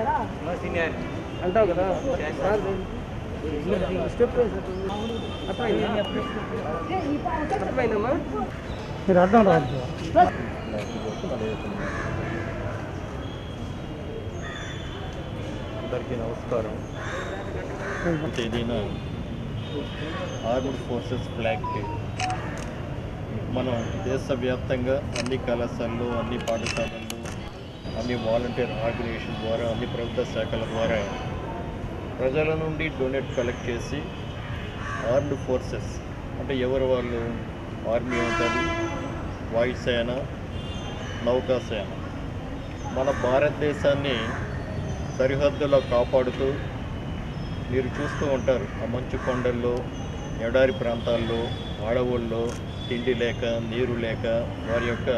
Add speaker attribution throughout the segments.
Speaker 1: Senior
Speaker 2: అంటావు కదా sir step అర్థమైందా అర్థమైందమ్మా మీరు అర్థం రాదు
Speaker 3: అందరికీ నమస్కారం తేదీన ఆర్మ్డ్ ఫోర్సెస్ ఫ్లాగ్ డే మనం దేశవ్యాప్తంగా అన్ని కళాశాలలు అన్ని పాఠశాలలు అన్ని వాలంటీర్ ఆర్గనైజేషన్ ద్వారా అన్ని ప్రభుత్వ శాఖల ద్వారా ప్రజల నుండి డొనేట్ కలెక్ట్ చేసి ఆర్మ్డ్ ఫోర్సెస్ అంటే ఎవరు వాళ్ళు ఆర్మీ ఉంటుంది వాయుసేన నౌకాసేన మన భారతదేశాన్ని సరిహద్దులో కాపాడుతూ మీరు చూస్తూ ఉంటారు ఆ మంచు కొండల్లో ఎడారి ప్రాంతాల్లో అడవుల్లో తిండి లేక నీరు లేక వారి యొక్క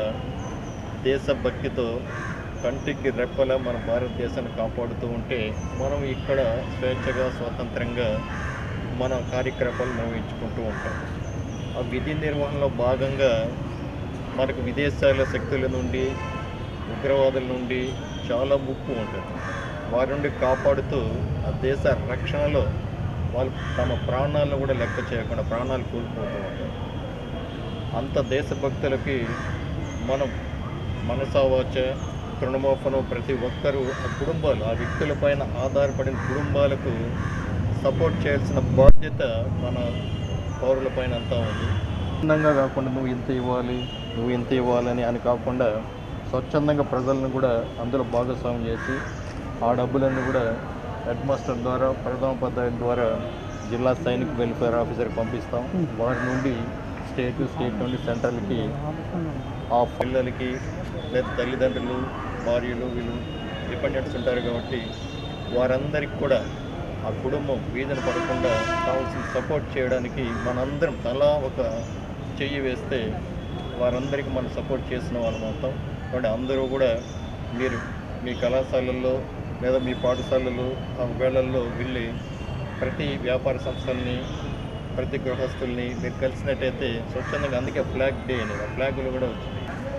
Speaker 3: దేశభక్తితో కంటికి రెప్పలా మన భారతదేశాన్ని కాపాడుతూ ఉంటే మనం ఇక్కడ స్వేచ్ఛగా స్వతంత్రంగా మన కార్యక్రమాలు నిర్వహించుకుంటూ ఉంటాం ఆ విధి నిర్వహణలో భాగంగా మనకు విదేశాల శక్తుల నుండి ఉగ్రవాదుల నుండి చాలా ముప్పు ఉంటుంది వారి నుండి కాపాడుతూ ఆ దేశ రక్షణలో వాళ్ళు తమ ప్రాణాలను కూడా లెక్క చేయకుండా ప్రాణాలు కోల్పోతూ ఉంటారు అంత దేశభక్తులకి మనం మనసావాచ తృణమోపనం ప్రతి ఒక్కరూ ఆ కుటుంబాలు ఆ వ్యక్తులపైన ఆధారపడిన కుటుంబాలకు సపోర్ట్ చేయాల్సిన బాధ్యత మన పౌరులపైన అంతా ఉంది స్వచ్ఛందంగా కాకుండా నువ్వు ఇంత ఇవ్వాలి నువ్వు ఇంత ఇవ్వాలని అని కాకుండా స్వచ్ఛందంగా ప్రజలను కూడా అందులో భాగస్వామ్యం చేసి ఆ డబ్బులన్నీ కూడా హెడ్ మాస్టర్ ద్వారా ప్రధానోపాధ్యాయుల ద్వారా జిల్లా సైనిక్ వెల్ఫేర్ ఆఫీసర్కి పంపిస్తాం వారి నుండి స్టేట్ స్టేట్ నుండి సెంట్రల్కి ఆ పిల్లలకి లేదా తల్లిదండ్రులు భార్యలు వీళ్ళు డిపెండెంట్స్ ఉంటారు కాబట్టి వారందరికి కూడా ఆ కుటుంబం వీధిన పడకుండా కావాల్సిన సపోర్ట్ చేయడానికి మనందరం తలా ఒక చెయ్యి వేస్తే వారందరికీ మనం సపోర్ట్ చేసిన వాళ్ళం అవుతాం కాబట్టి అందరూ కూడా మీరు మీ కళాశాలల్లో లేదా మీ పాఠశాలలు ఆ వేళల్లో వెళ్ళి ప్రతి వ్యాపార సంస్థల్ని ప్రతి గృహస్థుల్ని మీరు కలిసినట్టయితే స్వచ్ఛందంగా అందుకే ఫ్లాగ్ డే అనేది ఆ ఫ్లాగులు కూడా వచ్చింది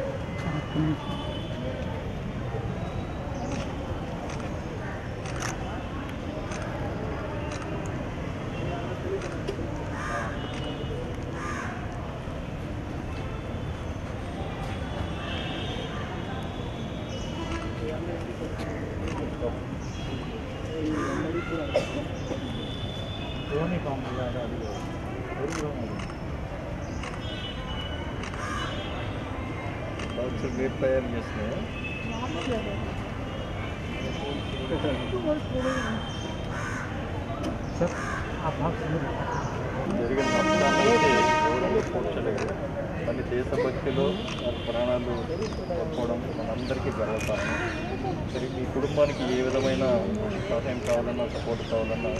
Speaker 3: బాక్సులు మీరు తయారు చేసినాయా
Speaker 2: సార్ ఆ బాక్స్
Speaker 3: జరిగిన నష్టాలైతే ఎవరు పోల్చలేదు కానీ దేశభక్తిలో వారి ప్రాణాలు తప్పడం మనందరికీ గర్వకారణం సరే మీ కుటుంబానికి ఏ విధమైన సహాయం కావాలన్నా సపోర్ట్ కావాలన్నా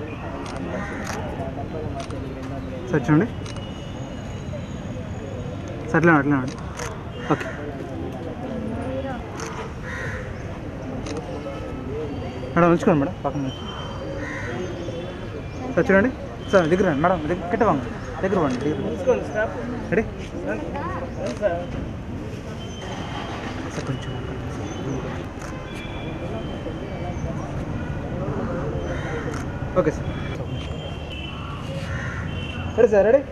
Speaker 2: సార్ చూడండి సర్లే అట్లా ఓకే మేడం ఉంచుకోండి మేడం పక్కన ఉంచు. సార్ చూడండి సార్ దగ్గర రండి మేడం దగ్గర కిట్ట వాంగ దగ్గర వాండి దగ్గర రెడీ సార్ కొంచెం okay sir ready sir ready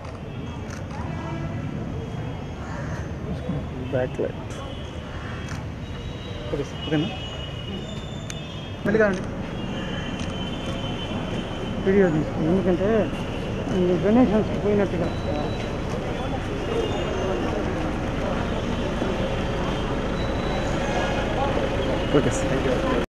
Speaker 2: back light okay sir ఓకేనా మెల్లిగా రండి వీడియో తీసుకుని ఎందుకంటే డొనేషన్స్ పోయినట్టుగా ఓకే సార్